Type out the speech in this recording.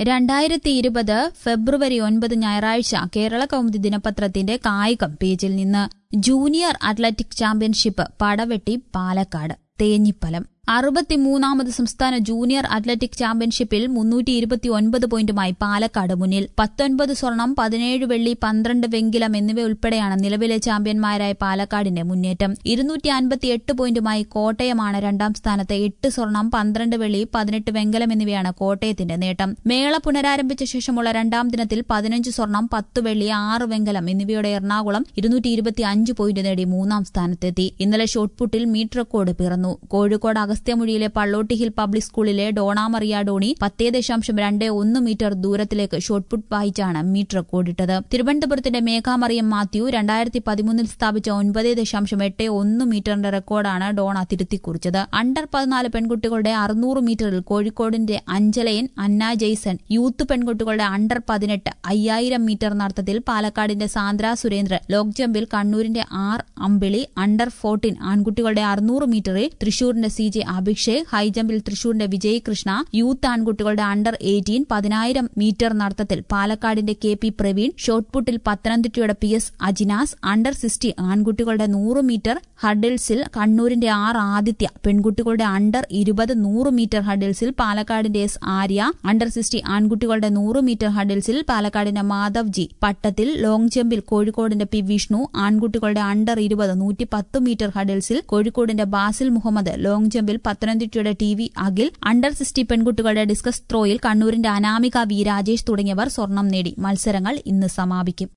രണ്ടായിരത്തി ഇരുപത് ഫെബ്രുവരി ഒൻപത് ഞായറാഴ്ച കേരള കൗമുദി ദിനപത്രത്തിന്റെ കായികം പേജിൽ നിന്ന് ജൂനിയർ അത്ലറ്റിക് ചാമ്പ്യൻഷിപ്പ് പടവെട്ടി പാലക്കാട് തേഞ്ഞിപ്പലം അറുപത്തിമൂന്നാമത് സംസ്ഥാന ജൂനിയർ അത്ലറ്റിക് ചാമ്പ്യൻഷിപ്പിൽ മുന്നൂറ്റി ഇരുപത്തി ഒൻപത് പോയിന്റുമായി പാലക്കാട് മുന്നിൽ പത്തൊൻപത് സ്വർണം പതിനേഴ് വെള്ളി പന്ത്രണ്ട് വെങ്കിലം എന്നിവ ഉൾപ്പെടെയാണ് നിലവിലെ ചാമ്പ്യന്മാരായ പാലക്കാടിന്റെ മുന്നേറ്റം ഇരുന്നൂറ്റി അൻപത്തി എട്ട് പോയിന്റുമായി കോട്ടയമാണ് രണ്ടാം സ്ഥാനത്ത് എട്ട് സ്വർണം പന്ത്രണ്ട് വെള്ളി പതിനെട്ട് വെങ്കലം എന്നിവയാണ് കോട്ടയത്തിന്റെ നേട്ടം മേള പുനരാരംഭിച്ച ശേഷമുള്ള രണ്ടാം ദിനത്തിൽ പതിനഞ്ച് സ്വർണം പത്ത് വെള്ളി ആറ് വെങ്കലം എന്നിവയുടെ എറണാകുളം ഇരുന്നൂറ്റി ഇരുപത്തി അഞ്ച് പോയിന്റ് നേടി മൂന്നാം സ്ഥാനത്തെത്തി ഇന്നലെ ഷോട്ട്പുട്ടിൽ മീറ്റ് റെക്കോർഡ് പിറന്നു കോഴിക്കോട് അഗസ്ത്യമൊഴിയിലെ പള്ളോട്ടി ഹിൽ പബ്ലിക് സ്കൂളിലെ ഡോണ മറിയ ഡോണി പത്തേ ദശാംശം രണ്ട് ഒന്ന് മീറ്റർ ദൂരത്തിലേക്ക് ഷോട്ട്പുട്ട് വായിച്ചാണ് മീറ്റ് റെക്കോർഡിട്ടത് തിരുവനന്തപുരത്തിന്റെ മേഘാമറിയം മാത്യു രണ്ടായിരത്തി പതിമൂന്നിൽ സ്ഥാപിച്ച ഒൻപത് ദശാംശം എട്ട് ഒന്ന് മീറ്ററിന്റെ റെക്കോർഡാണ് ഡോണ തിരുത്തിക്കുറിച്ചത് അണ്ടർ പതിനാല് പെൺകുട്ടികളുടെ അറുന്നൂറ് മീറ്ററിൽ കോഴിക്കോടിന്റെ അഞ്ചലയൻ അന്ന ജെയ്സൺ യൂത്ത് പെൺകുട്ടികളുടെ അണ്ടർ പതിനെട്ട് അയ്യായിരം മീറ്റർ നടത്തത്തിൽ പാലക്കാടിന്റെ സാന്ദ്ര സുരേന്ദ്രൻ ലോങ് ജമ്പിൽ കണ്ണൂരിന്റെ ആർ അമ്പിളി അണ്ടർ ഫോർട്ടീൻ ആൺകുട്ടികളുടെ അറുന്നൂറ് മീറ്ററിൽ തൃശൂരിന്റെ സി ജെ അഭിഷേക് ഹൈജമ്പിൽ തൃശൂരിന്റെ വിജയ് കൃഷ്ണ യൂത്ത് ആൺകുട്ടികളുടെ അണ്ടർ എയ്റ്റീൻ പതിനായിരം മീറ്റർ നടത്തത്തിൽ പാലക്കാടിന്റെ കെ പി പ്രവീൺ ഷോട്ട്പുട്ടിൽ പത്തനംതിട്ടയുടെ P S Ajinas under sixty ആൺകുട്ടികളുടെ നൂറ് മീറ്റർ ഹഡിൽസിൽ കണ്ണൂരിന്റെ ആർ ആദിത്യ പെൺകുട്ടികളുടെ അണ്ടർ ഇരുപത് നൂറ് മീറ്റർ ഹഡിൽസിൽ പാലക്കാടിന്റെ എസ് ആര്യ അണ്ടർ സിക്സ്റ്റി ആൺകുട്ടികളുടെ നൂറ് മീറ്റർ ഹഡിൽസിൽ പാലക്കാടിന്റെ Madhav G Pattathil long jump കോഴിക്കോടിന്റെ പി വിഷ്ണു ആൺകുട്ടികളുടെ അണ്ടർ ഇരുപത് നൂറ്റി പത്ത് മീറ്റർ ഹഡിൽസിൽ കോഴിക്കോടിന്റെ ബാസിൽ മുഹമ്മദ് ലോങ് ജമ്പിൽ പത്തനംതിട്ടയുടെ T V Akhil under sixty പെൺകുട്ടികളുടെ ഡിസ്കസ് ത്രോയിൽ കണ്ണൂരിന്റെ അനാമിക വി രാജേഷ് തുടങ്ങിയവർ സ്വർണം നേടി മത്സരങ്ങൾ ഇന്ന് സമാപിക്കും